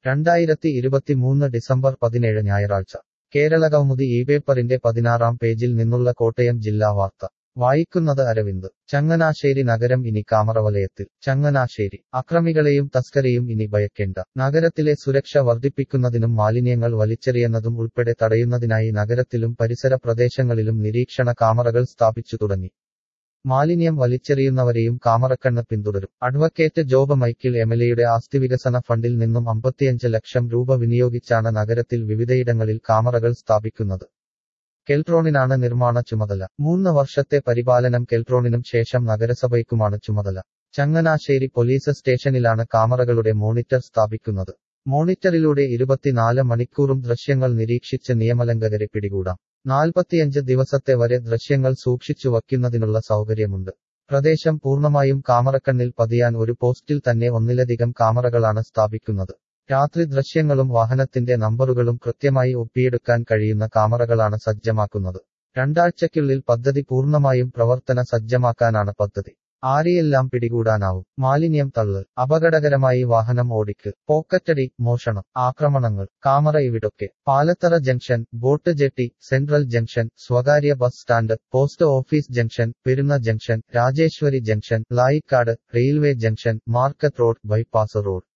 രണ്ടായിരത്തി ഇരുപത്തിമൂന്ന് ഡിസംബർ പതിനേഴ് ഞായറാഴ്ച കേരളകൗമുദി ഈ പേപ്പറിന്റെ പതിനാറാം പേജിൽ നിന്നുള്ള കോട്ടയം ജില്ലാ വാർത്ത വായിക്കുന്നത് അരവിന്ദ് ചങ്ങനാശ്ശേരി നഗരം ഇനി കാമറവലയത്തിൽ ചങ്ങനാശ്ശേരി അക്രമികളെയും തസ്കരെയും ഇനി ഭയക്കേണ്ട നഗരത്തിലെ സുരക്ഷ വർദ്ധിപ്പിക്കുന്നതിനും മാലിന്യങ്ങൾ വലിച്ചെറിയുന്നതും ഉൾപ്പെടെ തടയുന്നതിനായി നഗരത്തിലും പരിസര പ്രദേശങ്ങളിലും നിരീക്ഷണ കാമറകൾ സ്ഥാപിച്ചു തുടങ്ങി മാലിന്യം വലിച്ചെറിയുന്നവരെയും കാമറക്കണ്ണ് പിന്തുടരും അഡ്വക്കേറ്റ് ജോബ് മൈക്കിൾ എംഎൽഎയുടെ ആസ്തി വികസന ഫണ്ടിൽ നിന്നും അമ്പത്തിയഞ്ച് ലക്ഷം രൂപ വിനിയോഗിച്ചാണ് നഗരത്തിൽ വിവിധയിടങ്ങളിൽ കാമറകൾ സ്ഥാപിക്കുന്നത് കെൽട്രോണിനാണ് നിർമ്മാണ ചുമതല മൂന്ന് വർഷത്തെ പരിപാലനം കെൽട്രോണിനും ശേഷം നഗരസഭയ്ക്കുമാണ് ചുമതല ചങ്ങനാശ്ശേരി പോലീസ് സ്റ്റേഷനിലാണ് കാമറകളുടെ മോണിറ്റർ സ്ഥാപിക്കുന്നത് മോണിറ്ററിലൂടെ ഇരുപത്തിനാല് മണിക്കൂറും ദൃശ്യങ്ങൾ നിരീക്ഷിച്ച് നിയമലംഘകരെ പിടികൂടാം നാൽപ്പത്തിയഞ്ച് ദിവസത്തെ വരെ ദൃശ്യങ്ങൾ സൂക്ഷിച്ചു വയ്ക്കുന്നതിനുള്ള സൗകര്യമുണ്ട് പ്രദേശം പൂർണ്ണമായും കാമറക്കണ്ണിൽ പതിയാൻ ഒരു പോസ്റ്റിൽ തന്നെ ഒന്നിലധികം കാമറകളാണ് സ്ഥാപിക്കുന്നത് രാത്രി ദൃശ്യങ്ങളും വാഹനത്തിന്റെ നമ്പറുകളും കൃത്യമായി ഒപ്പിയെടുക്കാൻ കഴിയുന്ന കാമറകളാണ് സജ്ജമാക്കുന്നത് രണ്ടാഴ്ചയ്ക്കുള്ളിൽ പദ്ധതി പൂർണ്ണമായും പ്രവർത്തന സജ്ജമാക്കാനാണ് പദ്ധതി ആരെയെല്ലാം പിടികൂടാനാവും മാലിന്യം തള്ളൽ അപകടകരമായി വാഹനം ഓടിക്ക് പോക്കറ്റടി മോഷണം ആക്രമണങ്ങൾ കാമറ ഇവിടൊക്കെ Palathara junction boat jetty central junction സ്വകാര്യ bus stand post office junction Perunna junction Rajeshwari junction Laikkad railway junction market road bypass road